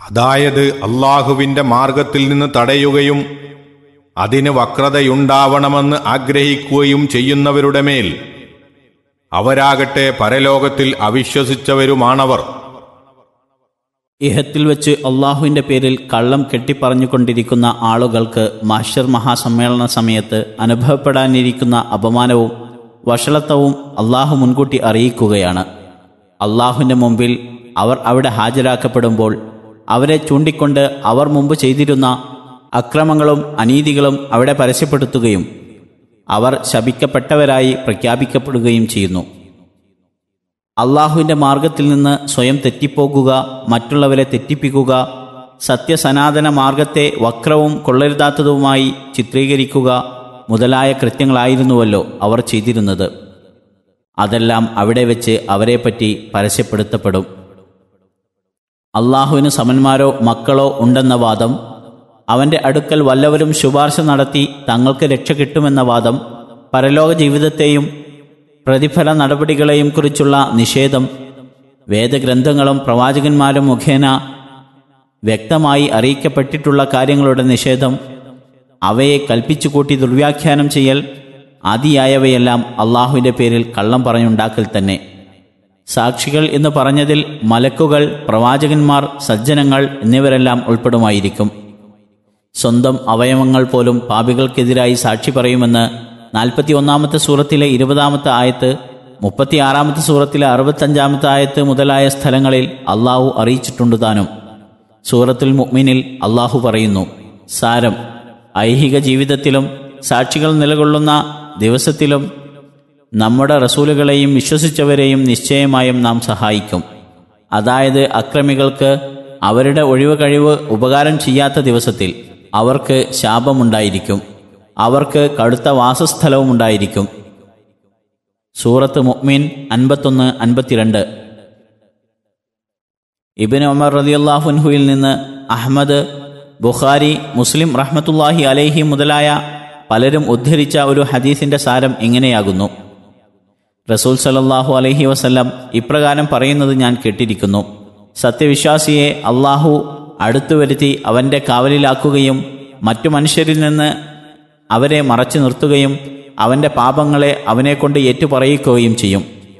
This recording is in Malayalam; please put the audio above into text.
അതായത് അള്ളാഹുവിന്റെ മാർഗത്തിൽ നിന്ന് തടയുകയും അതിന് വക്രതയുണ്ടാവണമെന്ന് ആഗ്രഹിക്കുകയും ചെയ്യുന്നവരുടെ മേൽ അവരാകട്ടെ പരലോകത്തിൽ അവിശ്വസിച്ചവരുമാണവർ ഇഹത്തിൽ വെച്ച് അള്ളാഹുവിൻ്റെ പേരിൽ കള്ളം കെട്ടിപ്പറഞ്ഞുകൊണ്ടിരിക്കുന്ന ആളുകൾക്ക് മാഷർ മഹാസമ്മേളന സമയത്ത് അനുഭവപ്പെടാനിരിക്കുന്ന അപമാനവും വഷളത്വവും അള്ളാഹു മുൻകൂട്ടി അറിയിക്കുകയാണ് അള്ളാഹുവിൻ്റെ മുമ്പിൽ അവർ അവിടെ ഹാജരാക്കപ്പെടുമ്പോൾ അവരെ ചൂണ്ടിക്കൊണ്ട് അവർ മുമ്പ് ചെയ്തിരുന്ന അക്രമങ്ങളും അനീതികളും അവിടെ പരസ്യപ്പെടുത്തുകയും അവർ ശപിക്കപ്പെട്ടവരായി പ്രഖ്യാപിക്കപ്പെടുകയും ചെയ്യുന്നു അള്ളാഹുവിൻ്റെ മാർഗത്തിൽ നിന്ന് സ്വയം തെറ്റിപ്പോകുക മറ്റുള്ളവരെ തെറ്റിപ്പിക്കുക സത്യസനാതന മാർഗത്തെ വക്രവും കൊള്ളരുതാത്തതുമായി ചിത്രീകരിക്കുക മുതലായ കൃത്യങ്ങളായിരുന്നുവല്ലോ അവർ ചെയ്തിരുന്നത് അതെല്ലാം അവിടെ വെച്ച് അവരെപ്പറ്റി പരസ്യപ്പെടുത്തപ്പെടും അള്ളാഹുവിന് സമന്മാരോ മക്കളോ ഉണ്ടെന്ന വാദം അവൻ്റെ അടുക്കൽ വല്ലവരും ശുപാർശ നടത്തി തങ്ങൾക്ക് രക്ഷ കിട്ടുമെന്ന വാദം പരലോക ജീവിതത്തെയും പ്രതിഫല നടപടികളെയും കുറിച്ചുള്ള നിഷേധം വേദഗ്രന്ഥങ്ങളും പ്രവാചകന്മാരും മുഖേന വ്യക്തമായി അറിയിക്കപ്പെട്ടിട്ടുള്ള കാര്യങ്ങളുടെ നിഷേധം അവയെ കൽപ്പിച്ചുകൂട്ടി ദുർവ്യാഖ്യാനം ചെയ്യൽ ആദിയായവയെല്ലാം അള്ളാഹുവിൻ്റെ പേരിൽ കള്ളം പറഞ്ഞുണ്ടാക്കൽ തന്നെ സാക്ഷികൾ എന്ന് പറഞ്ഞതിൽ മലക്കുകൾ പ്രവാചകന്മാർ സജ്ജനങ്ങൾ എന്നിവരെല്ലാം ഉൾപ്പെടുമായിരിക്കും സ്വന്തം അവയവങ്ങൾ പോലും പാപികൾക്കെതിരായി സാക്ഷി പറയുമെന്ന് നാൽപ്പത്തി ഒന്നാമത്തെ സൂറത്തിലെ ഇരുപതാമത്തെ ആയത്ത് മുപ്പത്തിയാറാമത്തെ സൂറത്തിലെ അറുപത്തഞ്ചാമത്തെ ആയത്ത് മുതലായ സ്ഥലങ്ങളിൽ അള്ളാഹു അറിയിച്ചിട്ടുണ്ട് താനും സൂറത്തുൽ മുഅ്മിനിൽ അള്ളാഹു പറയുന്നു സാരം ഐഹിക ജീവിതത്തിലും സാക്ഷികൾ നിലകൊള്ളുന്ന ദിവസത്തിലും നമ്മുടെ റസൂലുകളെയും വിശ്വസിച്ചവരെയും നിശ്ചയമായും നാം സഹായിക്കും അതായത് അക്രമികൾക്ക് അവരുടെ ഒഴിവ് കഴിവ് ഉപകാരം ചെയ്യാത്ത ദിവസത്തിൽ അവർക്ക് ശാപമുണ്ടായിരിക്കും അവർക്ക് കടുത്ത വാസസ്ഥലവും ഉണ്ടായിരിക്കും സൂറത്ത് മുഅ്മിൻ അൻപത്തൊന്ന് അൻപത്തിരണ്ട് ഇബിൻ ഉമർ റലിയല്ലാഹുൻഹുയിൽ നിന്ന് അഹമ്മദ് ബുഖാരി മുസ്ലിം റഹ്മത്തുല്ലാഹി അലൈഹി മുതലായ പലരും ഉദ്ധരിച്ച ഒരു ഹദീസിന്റെ സാരം ഇങ്ങനെയാകുന്നു റസൂൽ സലല്ലാഹു അലൈഹി വസല്ലം ഇപ്രകാരം പറയുന്നത് ഞാൻ കേട്ടിരിക്കുന്നു സത്യവിശ്വാസിയെ അള്ളാഹു അടുത്തു വരുത്തി അവൻ്റെ കാവലിലാക്കുകയും മറ്റു മനുഷ്യരിൽ നിന്ന് അവരെ മറച്ചു നിർത്തുകയും അവൻ്റെ പാപങ്ങളെ അവനെക്കൊണ്ട് ഏറ്റുപറയിക്കുകയും ചെയ്യും